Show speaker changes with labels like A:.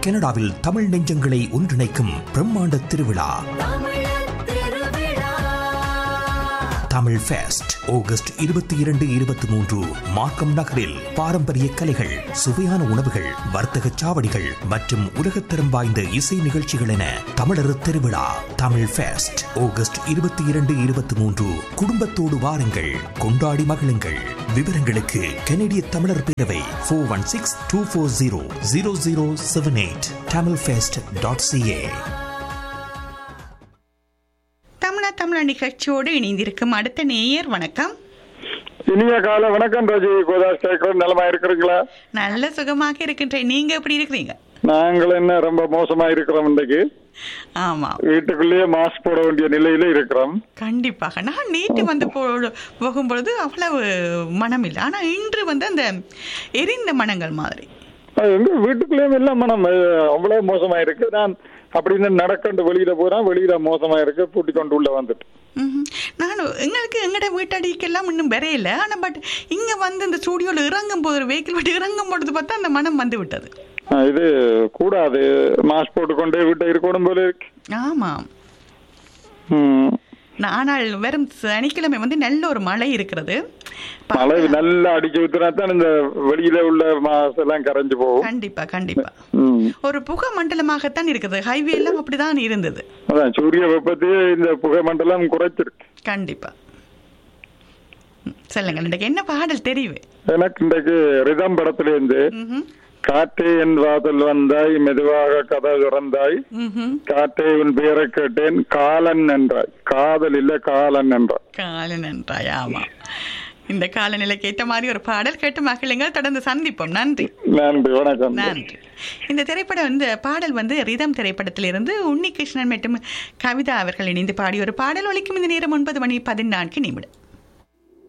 A: கனடாவில் தமிழ் நெஞ்சங்களை ஒன்றிணைக்கும் பிரம்மாண்ட திருவிழா தமிழ் ஃபெஸ்ட் ஆகஸ்ட் இருபத்தி இரண்டு இருபத்தி மூன்று மார்க்கம் நகரில் பாரம்பரிய கலைகள் சுவையான உணவுகள் வர்த்தக சாவடிகள் மற்றும் உலகத்தரம் வாய்ந்த இசை நிகழ்ச்சிகள் என தமிழர் திருவிழா தமிழ் ஃபெஸ்ட் ஆகஸ்ட் இருபத்தி இரண்டு இருபத்தி மூன்று குடும்பத்தோடு வாருங்கள் கொண்டாடி மகிழுங்கள் விவரங்களுக்கு கனடிய தமிழர் பேரவை four one six two four zero zero zero seven eight Tamil fest dot CA
B: தமிழா தமிழா நிகழ்ச்சியோடு இணைந்திருக்கும் அடுத்த நேயர் வணக்கம்
C: இனிய கால வணக்கம் ராஜி கோதாஸ் கேட்கிறோம் நலமா இருக்கிறீங்களா
B: நல்ல சுகமாக இருக்கின்றேன் நீங்க எப்படி இருக்கிறீங்க
C: நாங்கள் என்ன ரொம்ப மோசமா இருக்கிறோம் இன்றைக்கு
B: ஆமா
C: வீட்டுக்குள்ளேயே மாஸ்க் போட வேண்டிய நிலையில இருக்கிறோம்
B: கண்டிப்பாக நான் நேற்று வந்து போ- போகும்பொழுது அவ்வளவு மனம் இல்லை ஆனா இன்று வந்து அந்த எரிந்த மனங்கள் மாதிரி
C: அது எங்க வீட்டுக்குள்ளேயும் எல்லாம் மனம் அஹ், அவ்வளவு மோசமா இருக்கு நான் அப்படின்னு நடக்கண்டு வெளியில போறேன் வெளியில மோசமா இருக்கு பூட்டி கொண்டு உள்ள வந்துட்டு
B: ம்ஹும். நான் எங்களுக்கு எங்கட வீட்டடிக்கெல்லாம் இன்னும் வரையில ஆனா பட் இங்க வந்து இந்த ஸ்டூடியோல இறங்கும் போது வெஹிக்கிள் விட்டு இறங்கும் பொழுது பார்த்தா அந்த மனம் வந்து விட்டது
C: அஹ், இது கூடாது மாஸ்க் போட்டுக்கொண்டே வீட்டை இருக்கணும் போல இருக்கு
B: ஆமாம்
C: ம்.
B: நான் ஆனால் வெறும் சனிக்கிழமை வந்து நல்ல ஒரு மழை இருக்கிறது
C: மழை நல்லா அடிச்சு ஊத்துனா தான் இந்த வெளியில உள்ள மாசம் எல்லாம் கரைஞ்சு போகும்
B: கண்டிப்பா கண்டிப்பா
C: ம்.
B: ஒரு புகை மண்டலமாகத்தான் இருக்குது ஹைவே எல்லாம் அப்படிதான் இருந்தது
C: அதான் சூரிய வெப்பத்தையே இந்த புகை மண்டலம் குறைச்சிருக்கு
B: கண்டிப்பா ம், சொல்லுங்க இன்றைக்கு என்ன பாடல் தெரிவு
C: எனக்கு இன்றைக்கு ரிதம் படத்துல இருந்து
B: ம்ஹும்,
C: காற்றே என் வாசல் வந்தாய் மெதுவாக கதை திறந்தாய்
B: ம்ஹும்.
C: காற்றே உன் பெயரை கேட்டேன் காலன் என்றாய் காதல் இல்ல காலன் என்றாய்
B: காலன் என்றாய் ஆமா இந்த காலநிலைக்கு ஏற்ற மாதிரி ஒரு பாடல் கேட்டு மகிழுங்க தொடர்ந்து சந்திப்போம் நன்றி
C: நன்றி வணக்கம்
B: நன்றி இந்த திரைப்படம் இந்த பாடல் வந்து ரிதம் திரைப்படத்திலிருந்து உன்னி கிருஷ்ணன் மற்றும் கவிதா அவர்கள் இணைந்து பாடிய ஒரு பாடல் ஒலிக்கும் இந்த நேரம் ஒன்பது மணி பதினான்கு நிமிடம்